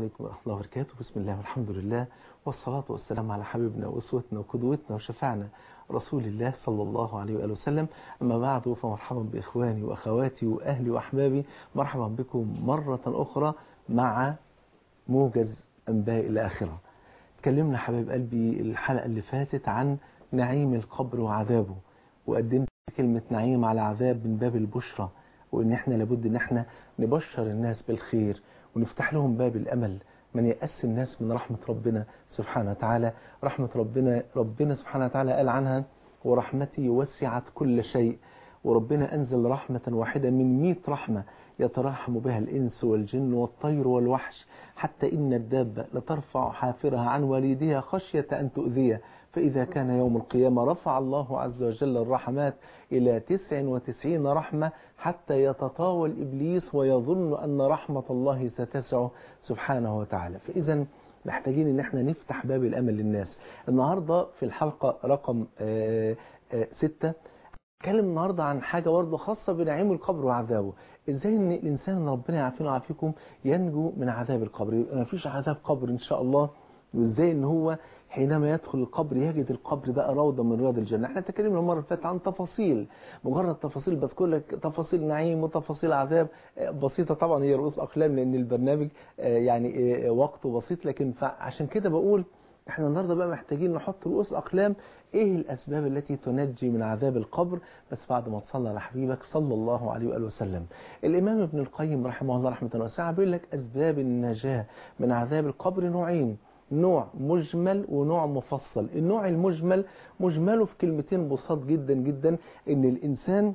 عليكم ورحمة الله وبركاته بسم الله والحمد لله والصلاة والسلام على حبيبنا وأسوتنا وقدوتنا وشفعنا رسول الله صلى الله عليه وآله وسلم أما بعد فمرحبا بإخواني وأخواتي وأهلي وأحبابي مرحبا بكم مرة أخرى مع موجز أنباء الآخرة تكلمنا حبايب قلبي الحلقة اللي فاتت عن نعيم القبر وعذابه وقدمت كلمة نعيم على عذاب من باب البشرى وإن إحنا لابد إن إحنا نبشر الناس بالخير ونفتح لهم باب الأمل من يأس الناس من رحمة ربنا سبحانه وتعالى رحمة ربنا ربنا سبحانه وتعالى قال عنها ورحمتي وسعت كل شيء وربنا أنزل رحمة واحدة من مئة رحمة يتراحم بها الإنس والجن والطير والوحش حتى إن الدابة لترفع حافرها عن والدها خشية أن تؤذيه فإذا كان يوم القيامة رفع الله عز وجل الرحمات إلى تسع وتسعين رحمة حتى يتطاول إبليس ويظن أن رحمة الله ستسعه سبحانه وتعالى فإذا محتاجين ان احنا نفتح باب الامل للناس النهاردة في الحلقة رقم آآ آآ ستة اتكلم النهاردة عن حاجة برضه خاصة بنعيم القبر وعذابه ازاي ان الانسان ربنا يعافينا ويعافيكم ينجو من عذاب القبر يبقى ما فيش عذاب قبر ان شاء الله وازاي ان هو حينما يدخل القبر يجد القبر بقى روضة من رياض الجنة احنا تكلمنا المرة اللي فاتت عن تفاصيل مجرد تفاصيل بذكر لك تفاصيل نعيم وتفاصيل عذاب بسيطة طبعا هي رؤوس أقلام لأن البرنامج يعني وقته بسيط لكن عشان كده بقول احنا النهارده بقى محتاجين نحط رؤوس أقلام ايه الأسباب التي تنجي من عذاب القبر بس بعد ما تصلى على حبيبك صلى الله عليه وآله وسلم الإمام ابن القيم رحمه الله رحمة واسعة بيقول لك أسباب النجاة من عذاب القبر نوعين نوع مجمل ونوع مفصل النوع المجمل مجمله في كلمتين بساط جدا جدا ان الانسان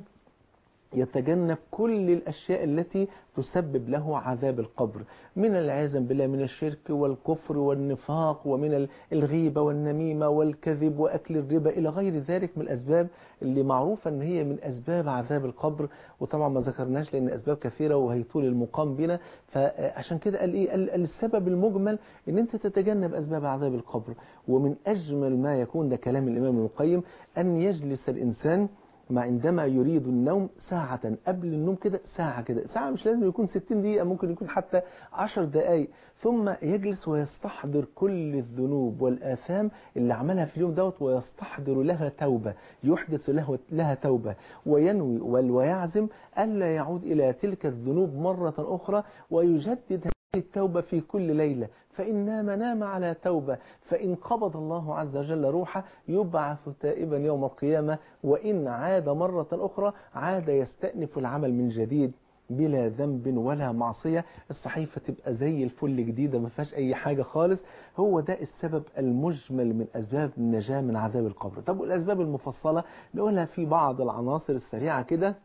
يتجنب كل الأشياء التي تسبب له عذاب القبر من العياذ بالله من الشرك والكفر والنفاق ومن الغيبة والنميمة والكذب وأكل الربا إلى غير ذلك من الأسباب اللي معروفة أن هي من أسباب عذاب القبر وطبعا ما ذكرناش لأن أسباب كثيرة وهيطول المقام بنا فعشان كده قال إيه قال السبب المجمل أن أنت تتجنب أسباب عذاب القبر ومن أجمل ما يكون ده كلام الإمام ابن القيم أن يجلس الإنسان ما عندما يريد النوم ساعة قبل النوم كده ساعة كده ساعة مش لازم يكون 60 دقيقة ممكن يكون حتى 10 دقايق ثم يجلس ويستحضر كل الذنوب والآثام اللي عملها في اليوم دوت ويستحضر لها توبة يحدث له لها توبة وينوي ويعزم ألا يعود إلى تلك الذنوب مرة أخرى ويجدد التوبة في كل ليلة فإن نام نام على توبة فإن قبض الله عز وجل روحه يبعث تائبا يوم القيامة وإن عاد مرة أخرى عاد يستأنف العمل من جديد بلا ذنب ولا معصية الصحيفة تبقى زي الفل جديدة ما فيهاش أي حاجة خالص هو ده السبب المجمل من أسباب النجاة من عذاب القبر طب والأسباب المفصلة نقولها في بعض العناصر السريعة كده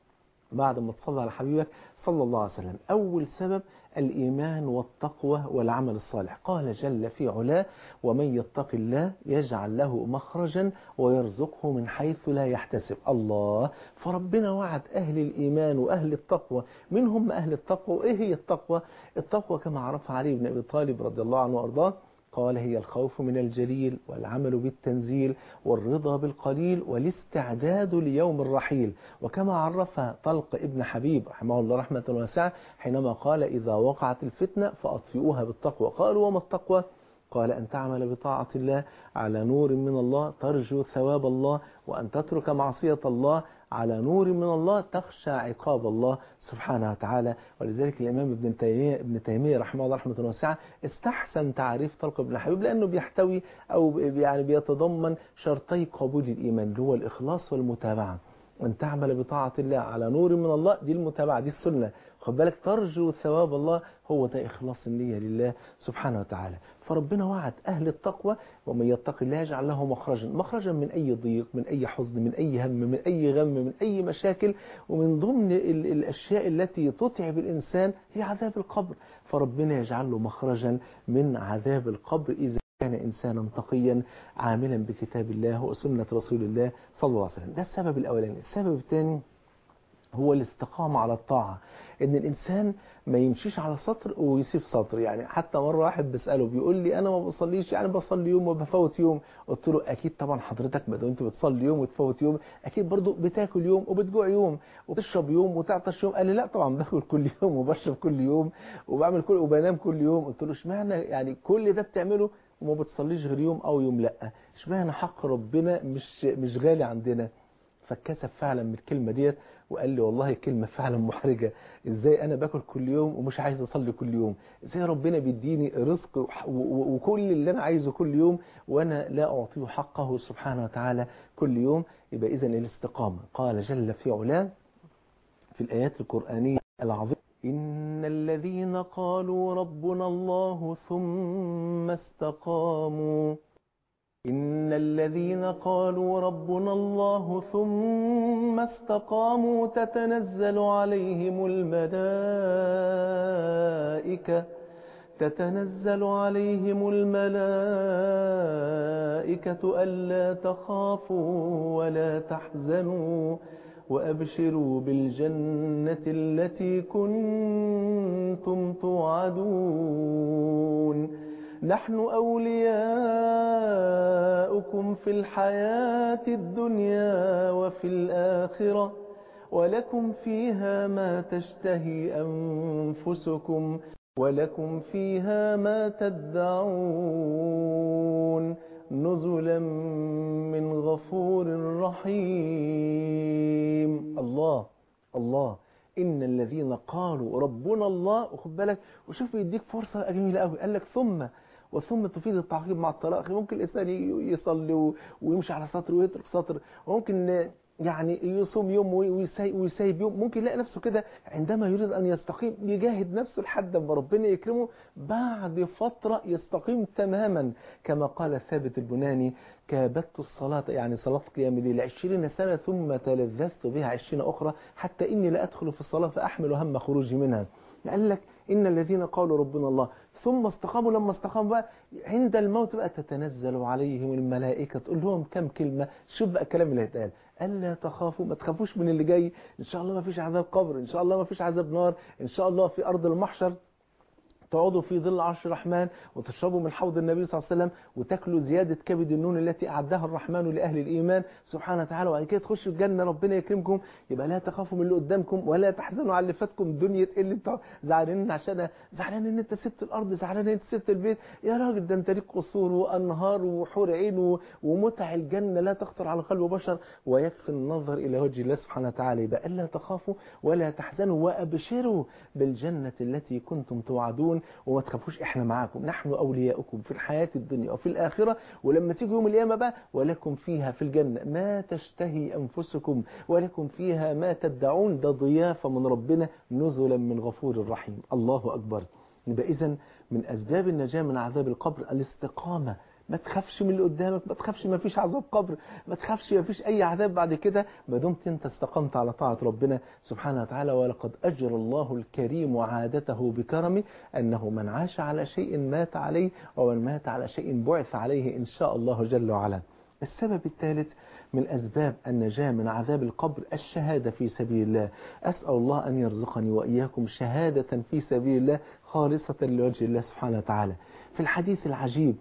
بعد ما تصلى على حبيبك صلى الله عليه وسلم أول سبب الإيمان والتقوى والعمل الصالح قال جل في علاه ومن يتق الله يجعل له مخرجا ويرزقه من حيث لا يحتسب الله فربنا وعد أهل الإيمان وأهل التقوى من هم أهل التقوى وإيه هي التقوى التقوى كما عرفها علي بن أبي طالب رضي الله عنه وأرضاه قال هي الخوف من الجليل والعمل بالتنزيل والرضا بالقليل والاستعداد ليوم الرحيل وكما عرفها طلق ابن حبيب رحمه الله رحمة واسعة حينما قال إذا وقعت الفتنة فأطفئوها بالتقوى قالوا وما التقوى قال أن تعمل بطاعة الله على نور من الله ترجو ثواب الله وأن تترك معصية الله على نور من الله تخشى عقاب الله سبحانه وتعالى ولذلك الإمام ابن تيمية, ابن تيمية رحمه الله رحمة واسعة استحسن تعريف طلق ابن حبيب لأنه بيحتوي أو يعني بيتضمن شرطي قبول الإيمان اللي هو الإخلاص والمتابعة أن تعمل بطاعة الله على نور من الله دي المتابعة دي السنة خد بالك ترجو ثواب الله هو ده إخلاص النية لله سبحانه وتعالى فربنا وعد أهل التقوى ومن يتق الله يجعل له مخرجا مخرجا من أي ضيق من أي حزن من أي هم من أي غم من أي مشاكل ومن ضمن الأشياء التي تتعب الإنسان هي عذاب القبر فربنا يجعل له مخرجا من عذاب القبر إذا كان إنسانا تقيا عاملا بكتاب الله وسنة رسول الله صلى الله عليه وسلم ده السبب الأولاني السبب الثاني هو الاستقامة على الطاعة ان الانسان ما يمشيش على سطر ويسيب سطر يعني حتى مرة واحد بسأله بيقول لي انا ما بصليش يعني بصلي يوم وبفوت يوم قلت له اكيد طبعا حضرتك ما دام انت بتصلي يوم وتفوت يوم اكيد برضو بتاكل يوم وبتجوع يوم وتشرب يوم وتعطش يوم قال لي لا طبعا باكل كل يوم وبشرب كل يوم وبعمل كل وبنام كل يوم قلت له اشمعنى يعني كل ده بتعمله وما بتصليش غير يوم او يوم لا اشمعنى حق ربنا مش مش غالي عندنا فاتكسف فعلا من الكلمة ديت وقال لي والله كلمة فعلا محرجة ازاي انا باكل كل يوم ومش عايز اصلي كل يوم ازاي ربنا بيديني رزق وكل اللي انا عايزه كل يوم وانا لا اعطيه حقه سبحانه وتعالى كل يوم يبقى اذا الاستقامة قال جل في علاه في الايات القرآنية العظيمة إن الذين قالوا ربنا الله ثم استقاموا إن الذين قالوا ربنا الله ثم استقاموا تتنزل عليهم الملائكة تتنزل عليهم الملائكة ألا تخافوا ولا تحزنوا وأبشروا بالجنة التي كنتم توعدون نحن أولياؤكم في الحياة الدنيا وفي الآخرة ولكم فيها ما تشتهي أنفسكم ولكم فيها ما تدعون نزلا من غفور رحيم الله الله إن الذين قالوا ربنا الله وخد بالك وشوف يديك فرصة جميلة قوي قال لك ثم وثم تفيد التعقيب مع الطلاق ممكن الإنسان يصلي ويمشي على سطر ويترك سطر وممكن يعني يصوم يوم ويسيب يوم ممكن يلاقي نفسه كده عندما يريد أن يستقيم يجاهد نفسه لحد ما ربنا يكرمه بعد فترة يستقيم تماما كما قال ثابت البناني كابدت الصلاة يعني صلاة قيام الليل عشرين سنة ثم تلذذت بها عشرين أخرى حتى إني لا أدخل في الصلاة فأحمل هم خروجي منها قال لك إن الذين قالوا ربنا الله ثم استقاموا لما استقاموا بقى عند الموت بقى تتنزل عليهم الملائكة تقول لهم كم كلمة شوف بقى الكلام اللي هيتقال ألا تخافوا ما تخافوش من اللي جاي إن شاء الله ما فيش عذاب قبر إن شاء الله ما فيش عذاب نار إن شاء الله في أرض المحشر تقعدوا في ظل عرش الرحمن وتشربوا من حوض النبي صلى الله عليه وسلم وتاكلوا زيادة كبد النون التي أعدها الرحمن لأهل الإيمان سبحانه وتعالى وبعد كده تخشوا الجنة ربنا يكرمكم يبقى لا تخافوا من اللي قدامكم ولا تحزنوا على اللي فاتكم الدنيا اللي انتوا زعلانين عشان زعلان ان انت سبت الارض زعلان ان انت سبت البيت يا راجل ده انت ليك قصور وانهار وحور عين ومتع الجنة لا تخطر على قلب بشر ويكفي النظر الى وجه الله سبحانه وتعالى يبقى الا تخافوا ولا تحزنوا وابشروا بالجنة التي كنتم توعدون وما تخافوش احنا معاكم نحن اولياؤكم في الحياة الدنيا وفي الاخرة ولما تيجي يوم القيامة بقى ولكم فيها في الجنة ما تشتهي انفسكم ولكم فيها ما تدعون ده ضيافة من ربنا نزلا من غفور رحيم الله اكبر يبقى اذا من اسباب النجاة من عذاب القبر الاستقامة ما تخافش من اللي قدامك ما تخافش ما فيش عذاب قبر ما تخافش ما فيش اي عذاب بعد كده ما دمت انت استقمت على طاعة ربنا سبحانه وتعالى ولقد اجر الله الكريم عادته بكرمه انه من عاش على شيء مات عليه ومن مات على شيء بعث عليه ان شاء الله جل وعلا السبب الثالث من أسباب النجاة من عذاب القبر الشهادة في سبيل الله أسأل الله أن يرزقني وإياكم شهادة في سبيل الله خالصة لوجه الله سبحانه وتعالى في الحديث العجيب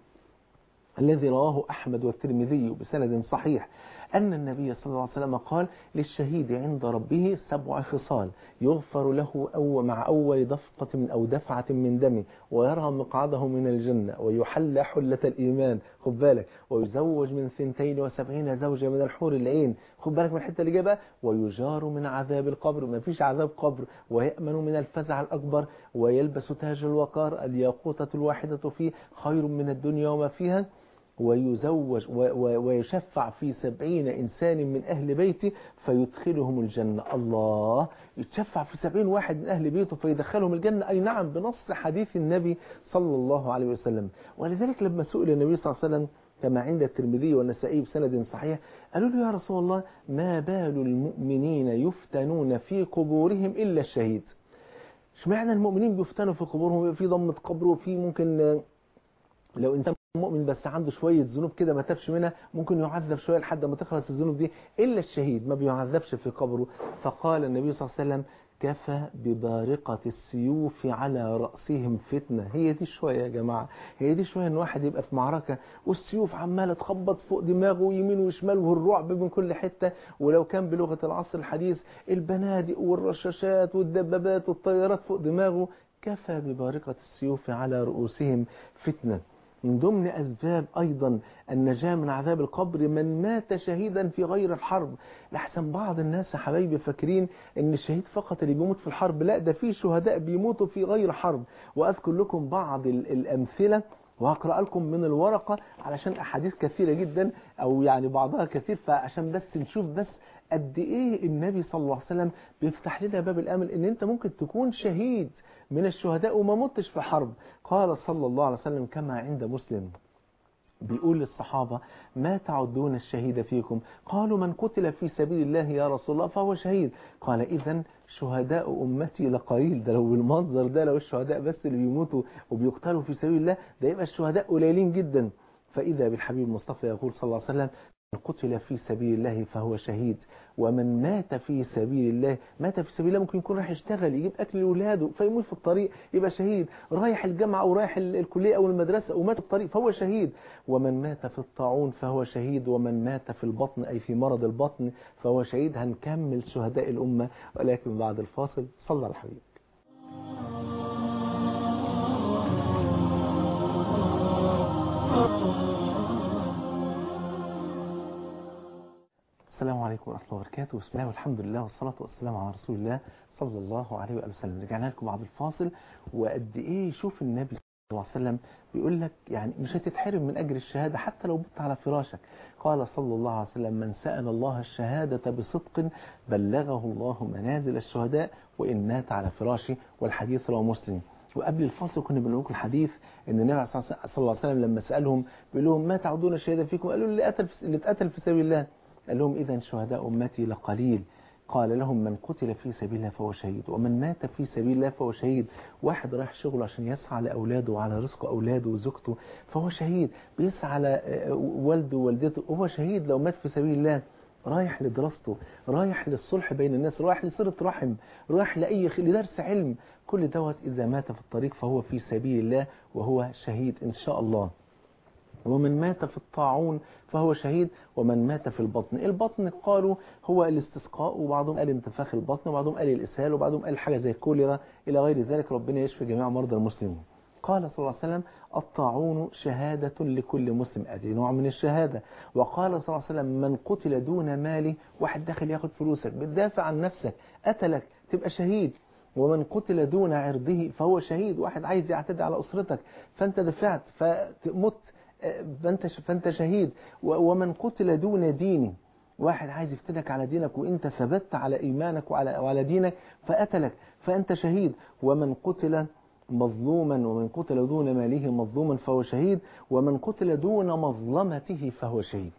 الذي رواه أحمد والترمذي بسند صحيح أن النبي صلى الله عليه وسلم قال للشهيد عند ربه سبع خصال يغفر له أو مع أول دفقة من أو دفعة من دمه ويرى مقعده من الجنة ويحل حلة الإيمان خد بالك ويزوج من ثنتين وسبعين زوجة من الحور العين خد بالك من الحتة اللي جابها ويجار من عذاب القبر ما فيش عذاب قبر ويأمن من الفزع الأكبر ويلبس تاج الوقار الياقوتة الواحدة فيه خير من الدنيا وما فيها ويزوج ويشفع في سبعين إنسان من أهل بيته فيدخلهم الجنة الله يتشفع في سبعين واحد من أهل بيته فيدخلهم الجنة أي نعم بنص حديث النبي صلى الله عليه وسلم ولذلك لما سئل النبي صلى الله عليه وسلم كما عند الترمذي والنسائي بسند صحيح قالوا له يا رسول الله ما بال المؤمنين يفتنون في قبورهم إلا الشهيد اشمعنى المؤمنين بيفتنوا في قبورهم في ضمة قبر وفي ممكن لو إنسان مؤمن بس عنده شوية ذنوب كده ما تابش منها ممكن يعذب شوية لحد ما تخلص الذنوب دي إلا الشهيد ما بيعذبش في قبره فقال النبي صلى الله عليه وسلم كفى ببارقة السيوف على رأسهم فتنة هي دي شوية يا جماعة هي دي شوية ان واحد يبقى في معركة والسيوف عمالة تخبط فوق دماغه يمين وشمال والرعب من كل حتة ولو كان بلغة العصر الحديث البنادق والرشاشات والدبابات والطيارات فوق دماغه كفى ببارقة السيوف على رؤوسهم فتنة من ضمن أسباب أيضا النجاة من عذاب القبر من مات شهيدا في غير الحرب لحسن بعض الناس يا حبايبي فاكرين ان الشهيد فقط اللي بيموت في الحرب لا ده في شهداء بيموتوا في غير حرب وأذكر لكم بعض الأمثلة وهقرأ لكم من الورقة علشان أحاديث كثيرة جدا أو يعني بعضها كثير فعشان بس نشوف بس قد إيه النبي صلى الله عليه وسلم بيفتح لنا باب الأمل إن أنت ممكن تكون شهيد من الشهداء وما متش في حرب قال صلى الله عليه وسلم كما عند مسلم بيقول للصحابة ما تعدون الشهيد فيكم قالوا من قتل في سبيل الله يا رسول الله فهو شهيد قال إذا شهداء أمتي لقليل ده لو بالمنظر ده لو الشهداء بس اللي بيموتوا وبيقتلوا في سبيل الله ده يبقى الشهداء قليلين جدا فإذا بالحبيب المصطفى يقول صلى الله عليه وسلم من قتل في سبيل الله فهو شهيد ومن مات في سبيل الله مات في سبيل الله ممكن يكون رايح يشتغل يجيب أكل لأولاده فيموت في الطريق يبقى شهيد رايح الجامعة أو رايح الكلية أو المدرسة ومات في الطريق فهو شهيد ومن مات في الطاعون فهو شهيد ومن مات في البطن أي في مرض البطن فهو شهيد هنكمل شهداء الأمة ولكن بعد الفاصل صلى على الحبيب السلام عليكم ورحمة الله وبركاته بسم الله والحمد لله والصلاة والسلام على رسول الله صلى الله عليه وآله وسلم رجعنا لكم بعد الفاصل وقد إيه شوف النبي صلى الله عليه وسلم بيقول لك يعني مش هتتحرم من أجر الشهادة حتى لو بت على فراشك قال صلى الله عليه وسلم من سأل الله الشهادة بصدق بلغه الله منازل الشهداء وإن مات على فراشه والحديث رواه مسلم وقبل الفاصل كنا بنقول لكم الحديث ان النبي صلى الله عليه وسلم لما سالهم بيقول لهم ما تعودون الشهاده فيكم قالوا اللي قتل اللي اتقتل في سبيل الله قال لهم إذا شهداء أمتي لقليل قال لهم من قتل في سبيل الله فهو شهيد ومن مات في سبيل الله فهو شهيد واحد رايح شغله عشان يسعى لأولاده وعلى رزق أولاده وزوجته فهو شهيد بيسعى على والده ووالدته وهو شهيد لو مات في سبيل الله رايح لدراسته رايح للصلح بين الناس رايح لصلة رحم رايح لأي لدرس علم كل دوت إذا مات في الطريق فهو في سبيل الله وهو شهيد إن شاء الله ومن مات في الطاعون فهو شهيد ومن مات في البطن البطن قالوا هو الاستسقاء وبعضهم قال انتفاخ البطن وبعضهم قال الإسهال وبعضهم قال حاجة زي الكوليرا إلى غير ذلك ربنا يشفي جميع مرضى المسلمين قال صلى الله عليه وسلم الطاعون شهادة لكل مسلم أدي نوع من الشهادة وقال صلى الله عليه وسلم من قتل دون ماله واحد داخل ياخد فلوسك بتدافع عن نفسك قتلك تبقى شهيد ومن قتل دون عرضه فهو شهيد واحد عايز يعتدي على أسرتك فأنت دفعت فمت فأنت فأنت شهيد ومن قتل دون دينه واحد عايز يفتنك على دينك وانت ثبت على ايمانك وعلى وعلى دينك فقتلك فانت شهيد ومن قتل مظلوما ومن قتل دون ماله مظلوما فهو شهيد ومن قتل دون مظلمته فهو شهيد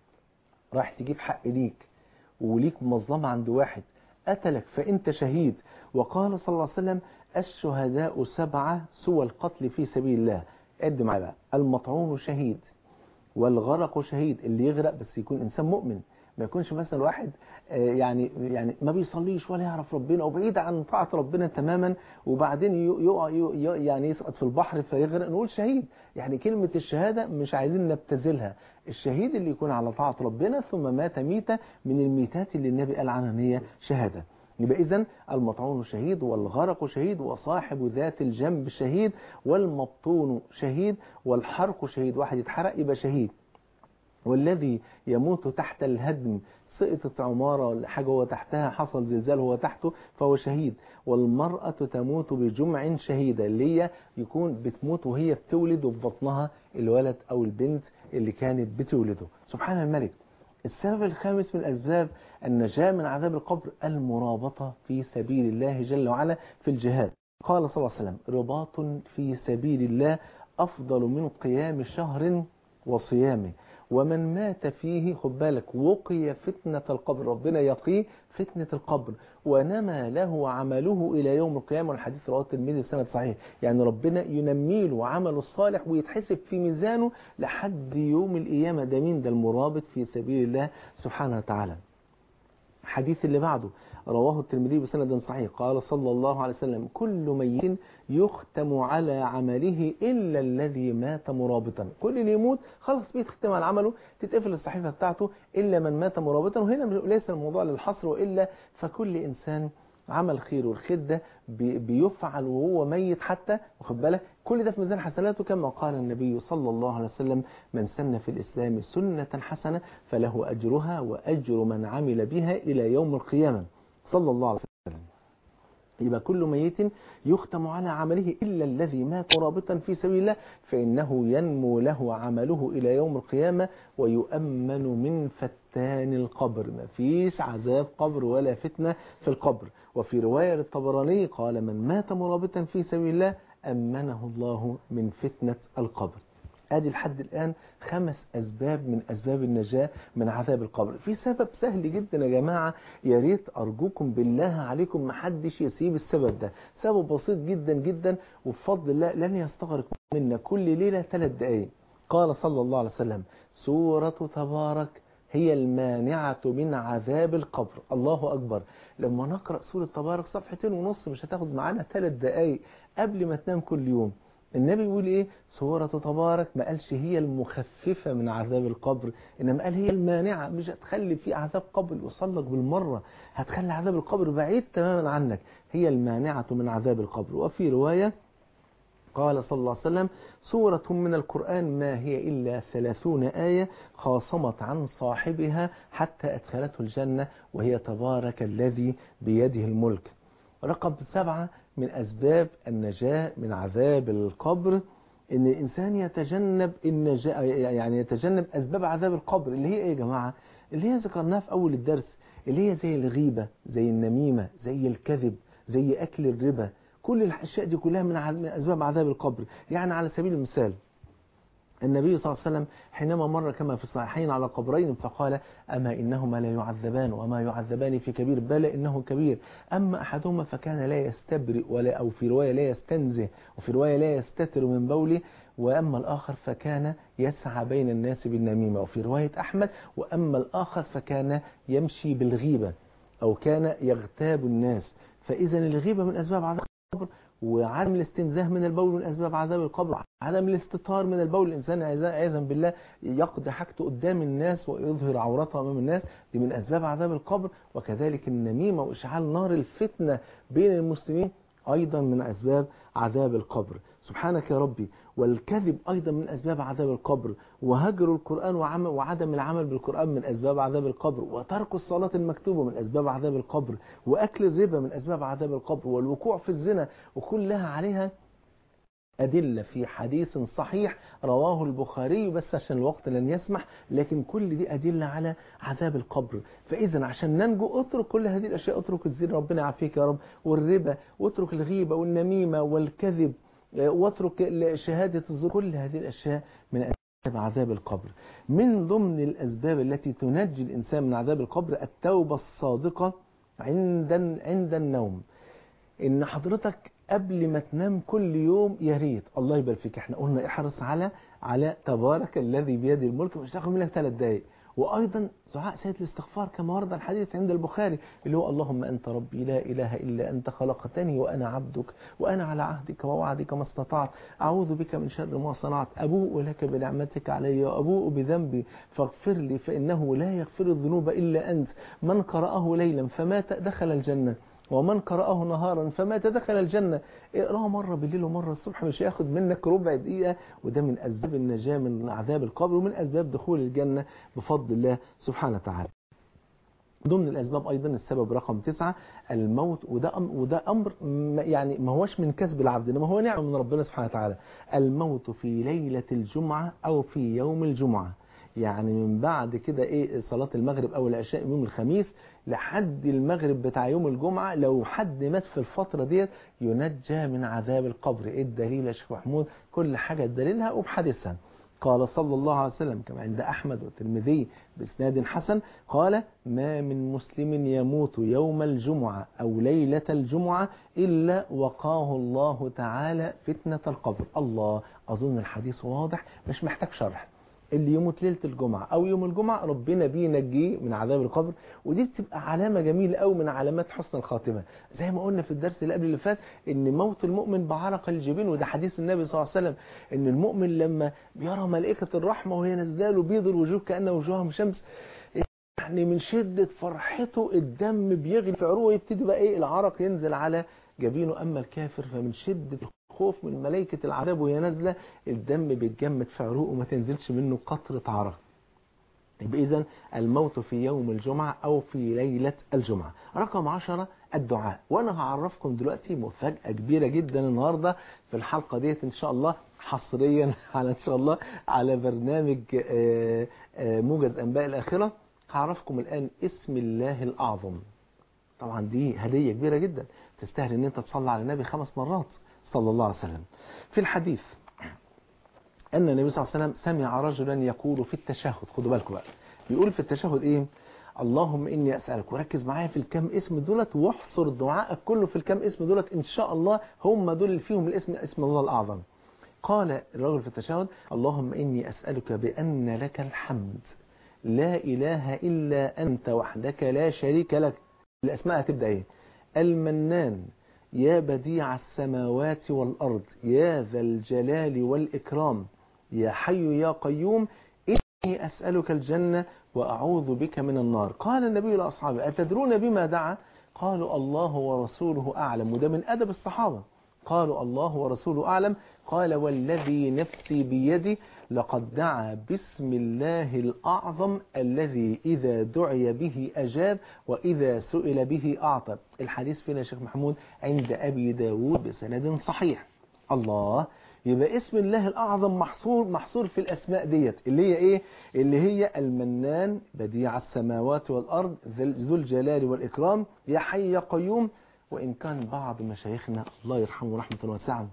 راح تجيب حق ليك وليك مظلمة عند واحد قتلك فانت شهيد وقال صلى الله عليه وسلم الشهداء سبعة سوى القتل في سبيل الله قد معايا بقى المطعون شهيد والغرق شهيد اللي يغرق بس يكون انسان مؤمن ما يكونش مثلا واحد يعني يعني ما بيصليش ولا يعرف ربنا وبعيد عن طاعه ربنا تماما وبعدين يقع يعني يسقط في البحر فيغرق نقول شهيد يعني كلمه الشهاده مش عايزين نبتذلها الشهيد اللي يكون على طاعه ربنا ثم مات ميته من الميتات اللي النبي قال عنها ان هي شهاده يبقى إذن المطعون شهيد والغرق شهيد وصاحب ذات الجنب شهيد والمبطون شهيد والحرق شهيد واحد يتحرق يبقى شهيد والذي يموت تحت الهدم سقطت عمارة ولا حاجة هو تحتها حصل زلزال هو تحته فهو شهيد والمرأة تموت بجمع شهيدة اللي هي يكون بتموت وهي بتولد وفي بطنها الولد أو البنت اللي كانت بتولده سبحان الملك السبب الخامس من أسباب النجاة من عذاب القبر المرابطة في سبيل الله جل وعلا في الجهاد قال صلى الله عليه وسلم رباط في سبيل الله أفضل من قيام شهر وصيامه ومن مات فيه خد بالك وقي فتنة القبر ربنا يقيه فتنة القبر ونمى له عمله إلى يوم القيامة والحديث رواه الترمذي سند صحيح يعني ربنا ينمي له عمله الصالح ويتحسب في ميزانه لحد يوم القيامة ده مين ده المرابط في سبيل الله سبحانه وتعالى الحديث اللي بعده رواه الترمذي بسند صحيح قال صلى الله عليه وسلم كل ميت يختم على عمله إلا الذي مات مرابطا كل اللي يموت خلاص بيتختم على عمله تتقفل الصحيفة بتاعته إلا من مات مرابطا وهنا ليس الموضوع للحصر وإلا فكل إنسان عمل خير والخير ده بيفعل وهو ميت حتى واخد بالك كل ده في ميزان حسناته كما قال النبي صلى الله عليه وسلم من سن في الإسلام سنة حسنة فله أجرها وأجر من عمل بها إلى يوم القيامة صلى الله عليه وسلم يبقى كل ميت يختم على عمله إلا الذي مات رابطا في سبيل الله فإنه ينمو له عمله إلى يوم القيامة ويؤمن من فتان القبر ما فيش عذاب قبر ولا فتنة في القبر وفي رواية للطبراني قال من مات مرابطا في سبيل الله أمنه الله من فتنة القبر ادي لحد الان خمس اسباب من اسباب النجاة من عذاب القبر في سبب سهل جدا يا جماعة يا ريت ارجوكم بالله عليكم ما حدش يسيب السبب ده سبب بسيط جدا جدا وبفضل الله لن يستغرق منا كل ليلة ثلاث دقائق قال صلى الله عليه وسلم سورة تبارك هي المانعة من عذاب القبر الله أكبر لما نقرأ سورة تبارك صفحتين ونص مش هتاخد معانا ثلاث دقائق قبل ما تنام كل يوم النبي يقول ايه سورة تبارك ما قالش هي المخففة من عذاب القبر انما قال هي المانعة مش هتخلي في عذاب قبر يوصل لك بالمرة هتخلي عذاب القبر بعيد تماما عنك هي المانعة من عذاب القبر وفي رواية قال صلى الله عليه وسلم سورة من القرآن ما هي إلا ثلاثون آية خاصمت عن صاحبها حتى أدخلته الجنة وهي تبارك الذي بيده الملك رقم سبعة من أسباب النجاة من عذاب القبر إن الإنسان يتجنب النجاة يعني يتجنب أسباب عذاب القبر اللي هي إيه يا جماعة اللي هي ذكرناها في أول الدرس اللي هي زي الغيبة زي النميمة زي الكذب زي أكل الربا كل الأشياء دي كلها من أسباب عذاب القبر يعني على سبيل المثال النبي صلى الله عليه وسلم حينما مر كما في الصحيحين على قبرين فقال أما إنهما لا يعذبان وما يعذبان في كبير بل إنه كبير أما أحدهما فكان لا يستبرئ ولا أو في رواية لا يستنزه وفي رواية لا يستتر من بوله وأما الآخر فكان يسعى بين الناس بالنميمة وفي رواية أحمد وأما الآخر فكان يمشي بالغيبة أو كان يغتاب الناس فإذا الغيبة من أسباب عذاب القبر وعدم الاستنزاه من البول من أسباب عذاب القبر عدم الاستطار من البول الإنسان عياذا بالله يقضي حاجته قدام الناس ويظهر عورته أمام الناس دي من أسباب عذاب القبر وكذلك النميمة وإشعال نار الفتنة بين المسلمين أيضا من أسباب عذاب القبر سبحانك يا ربي والكذب أيضا من أسباب عذاب القبر وهجر القرآن وعدم العمل بالقرآن من أسباب عذاب القبر وترك الصلاة المكتوبة من أسباب عذاب القبر وأكل الربا من أسباب عذاب القبر والوقوع في الزنا وكلها عليها أدلة في حديث صحيح رواه البخاري بس عشان الوقت لن يسمح لكن كل دي أدلة على عذاب القبر فإذا عشان ننجو اترك كل هذه الأشياء اترك الزنا ربنا يعافيك يا رب والربا واترك الغيبة والنميمة والكذب واترك شهادة الزور كل هذه الأشياء من أسباب عذاب القبر من ضمن الأسباب التي تنجي الإنسان من عذاب القبر التوبة الصادقة عند عند النوم إن حضرتك قبل ما تنام كل يوم يا ريت الله يبارك فيك احنا قلنا احرص على على تبارك الذي بيده الملك مش تاخد منك ثلاث دقائق وايضا دعاء سيد الاستغفار كما ورد الحديث عند البخاري اللي هو اللهم انت ربي لا اله الا انت خلقتني وانا عبدك وانا على عهدك ووعدك ما استطعت اعوذ بك من شر ما صنعت ابوء لك بنعمتك علي وابوء بذنبي فاغفر لي فانه لا يغفر الذنوب الا انت من قراه ليلا فمات دخل الجنه ومن قرأه نهارا فمات دخل الجنة اقراه مرة بالليل ومرة الصبح مش هياخد منك ربع دقيقة وده من أسباب النجاة من عذاب القبر ومن أسباب دخول الجنة بفضل الله سبحانه وتعالى ضمن الأسباب أيضا السبب رقم تسعة الموت وده أمر, وده أمر يعني ما هوش من كسب العبد إنما هو نعمة من ربنا سبحانه وتعالى الموت في ليلة الجمعة أو في يوم الجمعة يعني من بعد كده ايه صلاة المغرب او العشاء يوم الخميس لحد المغرب بتاع يوم الجمعة لو حد مات في الفترة ديت ينجى من عذاب القبر ايه الدليل يا شيخ محمود كل حاجة دليلها وبحدثها قال صلى الله عليه وسلم كما عند أحمد والترمذي بإسناد حسن قال ما من مسلم يموت يوم الجمعة أو ليلة الجمعة إلا وقاه الله تعالى فتنة القبر الله أظن الحديث واضح مش محتاج شرح اللي يموت ليله الجمعه او يوم الجمعه ربنا بينجيه من عذاب القبر ودي بتبقى علامه جميله قوي من علامات حسن الخاتمه زي ما قلنا في الدرس اللي قبل اللي فات ان موت المؤمن بعرق الجبين وده حديث النبي صلى الله عليه وسلم ان المؤمن لما بيرى ملائكه الرحمه وهي نازله له بيض الوجوه كان وجوههم شمس يعني من شده فرحته الدم بيغلي في عروقه يبتدي بقى ايه العرق ينزل على جبينه اما الكافر فمن شده خوف من ملائكة العذاب وهي نازلة الدم بيتجمد في عروقه وما تنزلش منه قطرة عرق يبقى إذا الموت في يوم الجمعة أو في ليلة الجمعة رقم عشرة الدعاء وأنا هعرفكم دلوقتي مفاجأة كبيرة جدا النهاردة في الحلقة ديت إن شاء الله حصريا على إن شاء الله على برنامج موجز أنباء الآخرة هعرفكم الآن اسم الله الأعظم طبعا دي هدية كبيرة جدا تستاهل ان انت تصلي على النبي خمس مرات صلى الله عليه وسلم في الحديث أن النبي صلى الله عليه وسلم سمع رجلا يقول في التشهد خدوا بالكم بقى بيقول في التشهد إيه اللهم إني أسألك وركز معايا في الكام اسم دولت واحصر دعائك كله في الكام اسم دولت إن شاء الله هم دول اللي فيهم الاسم اسم الله الأعظم قال الرجل في التشهد اللهم إني أسألك بأن لك الحمد لا إله إلا أنت وحدك لا شريك لك الأسماء هتبدأ إيه المنان يا بديع السماوات والأرض يا ذا الجلال والإكرام يا حي يا قيوم إني أسألك الجنة وأعوذ بك من النار قال النبي لأصحابه أتدرون بما دعا قالوا الله ورسوله أعلم وده من أدب الصحابة قالوا الله ورسوله أعلم قال والذي نفسي بيدي لقد دعا باسم الله الأعظم الذي إذا دعي به أجاب وإذا سئل به أعطى الحديث فينا يا شيخ محمود عند أبي داود بسند صحيح الله يبقى اسم الله الأعظم محصور محصور في الأسماء ديت اللي هي إيه اللي هي المنان بديع السماوات والأرض ذو الجلال والإكرام يا حي يا قيوم وإن كان بعض مشايخنا الله يرحمه رحمة واسعة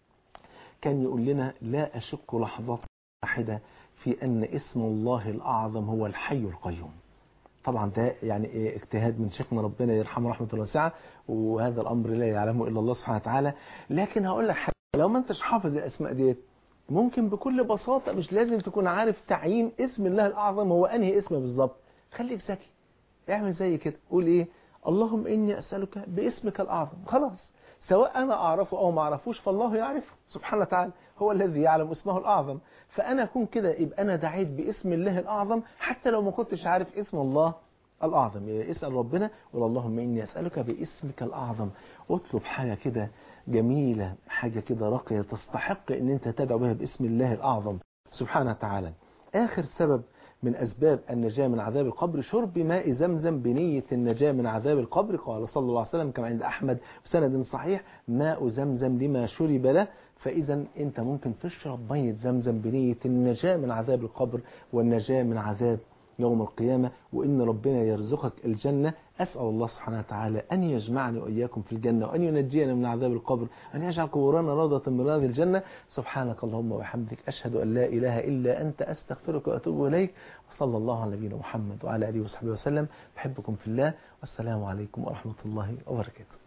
كان يقول لنا لا أشك لحظة واحدة في أن اسم الله الأعظم هو الحي القيوم طبعا ده يعني اجتهاد من شيخنا ربنا يرحمه رحمة واسعة وهذا الأمر لا يعلمه إلا الله سبحانه وتعالى لكن هقول لك حاجة لو ما انتش حافظ الأسماء ديت ممكن بكل بساطة مش لازم تكون عارف تعيين اسم الله الأعظم هو أنهي اسم بالظبط خليك ذكي اعمل زي كده قول إيه اللهم إني أسألك باسمك الأعظم خلاص سواء أنا أعرفه أو ما أعرفوش فالله يعرفه سبحانه وتعالى هو الذي يعلم اسمه الأعظم فأنا أكون كده يبقى أنا دعيت باسم الله الأعظم حتى لو ما كنتش عارف اسم الله الأعظم اسأل ربنا وقول اللهم إني أسألك باسمك الأعظم اطلب حاجة كده جميلة حاجة كده راقية تستحق أن أنت تدعو بها باسم الله الأعظم سبحانه وتعالى آخر سبب من أسباب النجاة من عذاب القبر شرب ماء زمزم بنية النجاة من عذاب القبر قال صلى الله عليه وسلم كما عند أحمد بسند صحيح ماء زمزم لما شرب له فإذا أنت ممكن تشرب مية زمزم بنية النجاة من عذاب القبر والنجاة من عذاب يوم القيامة وإن ربنا يرزقك الجنة أسأل الله سبحانه وتعالى أن يجمعني وإياكم في الجنة وأن ينجينا من عذاب القبر أن يجعل قبورنا روضة من رياض الجنة سبحانك اللهم وبحمدك أشهد أن لا إله إلا أنت أستغفرك وأتوب إليك وصلى الله على نبينا محمد وعلى آله وصحبه وسلم بحبكم في الله والسلام عليكم ورحمة الله وبركاته